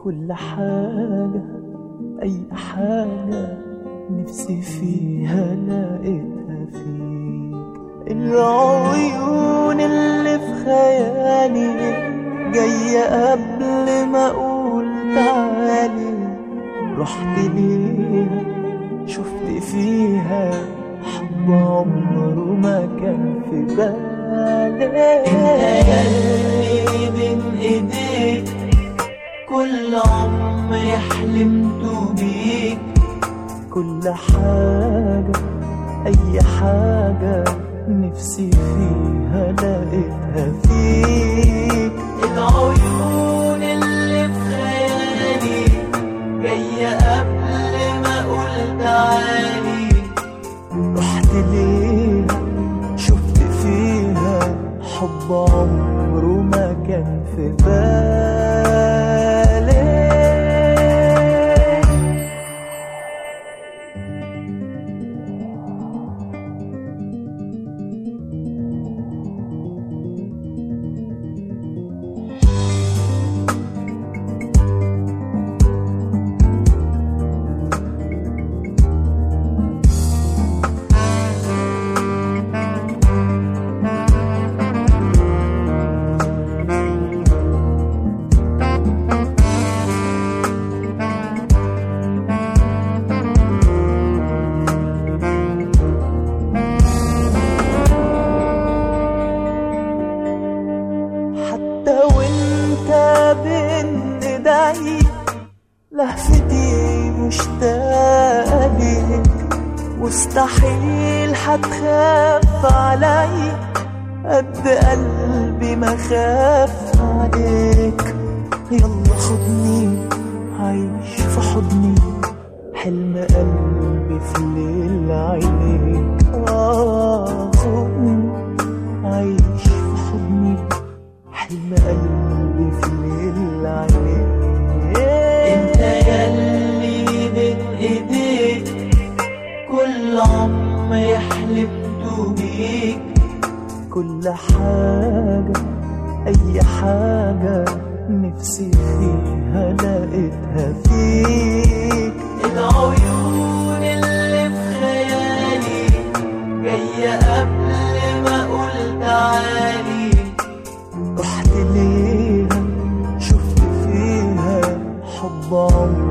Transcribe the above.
كل حاجة أي حاجة نفسي فيها لقيتها فيك العيون اللي في خيالي جاية قبل ما أقول تعالي رحت ليها شفت فيها حب عمره ما كان في بالي انت ياللي بين ايديك كل عمري حلمت بيك كل حاجة أي حاجة نفسي فيها لقيتها فيك العيون اللي في خيالي جاية قبل ما اقول تعالي رحت ليها شفت فيها حب عمره ما كان في بالي حتى وانت بين ايدي لهفتي مشتاقة ليك مستحيل هتخاف علي قد قلبي ما خاف عليك يلا خدني عيش في حضني حلم قلبي في ليل عينيك آه خدني عيش في حضني حلم قلبي في ليل عينيك انت ياللي بين ايديك كل عمري حلمت بيك كل حاجة أي حاجة نفسي فيها لقيتها فيك العيون اللي في خيالي جاية قبل ما اقول تعالي رحت ليها شفت فيها حب عمري